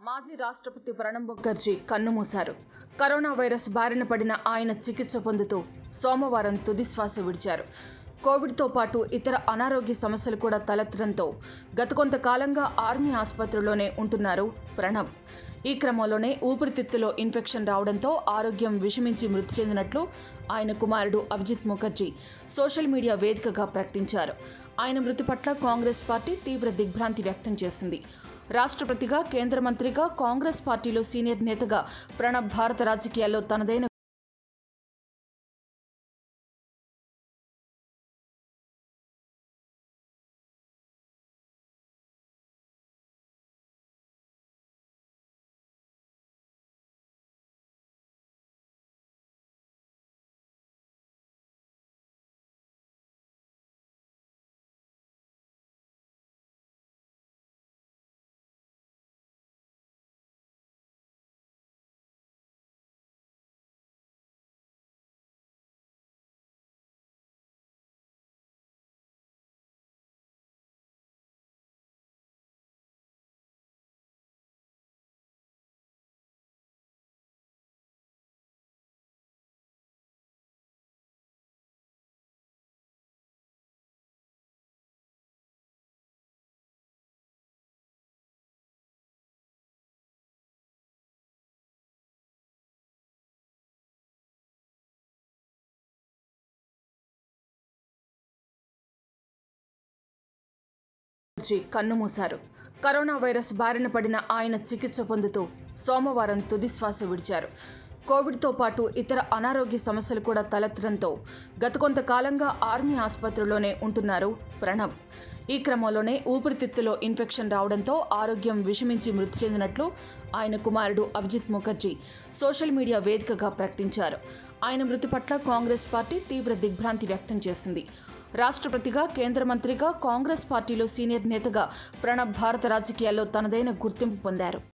మాజీ రాష్ట్రపతి ప్రణబ్ ముఖర్జీ కన్నుమూశారు కరోనా వైరస్ బారిన పడిన ఆయన చికిత్స పొందుతూ సోమవారం తుది శ్వాస విడిచారు కోవిడ్తో పాటు ఇతర అనారోగ్య సమస్యలు కూడా తలెత్తడంతో గత కొంతకాలంగా ఆర్మీ ఆసుపత్రిలోనే ఉంటున్నారు ప్రణబ్ ఈ క్రమంలోనే ఊపిరితిత్తులో ఇన్ఫెక్షన్ రావడంతో ఆరోగ్యం విషమించి మృతి చెందినట్లు ఆయన కుమారుడు అభిజిత్ ముఖర్జీ సోషల్ మీడియా వేదికగా ప్రకటించారు ఆయన మృతి పట్ల కాంగ్రెస్ పార్టీ తీవ్ర దిగ్భ్రాంతి వ్యక్తం చేసింది రాష్ట్రపతిగా కేంద్ర మంత్రిగా కాంగ్రెస్ పార్టీలో సీనియర్ నేతగా ప్రణబ్ భారత రాజకీయాల్లో తనదైన ముఖర్జీ కన్నుమూశారు కరోనా వైరస్ బారిన పడిన ఆయన చికిత్స పొందుతూ సోమవారం తుది శ్వాస విడిచారు కోవిడ్తో పాటు ఇతర అనారోగ్య సమస్యలు కూడా తలెత్తడంతో గత కొంతకాలంగా ఆర్మీ ఆసుపత్రిలోనే ఉంటున్నారు ప్రణబ్ ఈ క్రమంలోనే ఊపిరితిత్తులో ఇన్ఫెక్షన్ రావడంతో ఆరోగ్యం విషమించి మృతి చెందినట్లు ఆయన కుమారుడు అభిజిత్ ముఖర్జీ సోషల్ మీడియా వేదికగా ప్రకటించారు ఆయన మృతి పట్ల కాంగ్రెస్ పార్టీ తీవ్ర దిగ్భ్రాంతి వ్యక్తం చేసింది రాష్ట్రపతిగా కేంద్ర మంత్రిగా కాంగ్రెస్ పార్టీలో సీనియర్ నేతగా ప్రణబ్ భారత రాజకీయాల్లో తనదైన గుర్తింపు పొందారు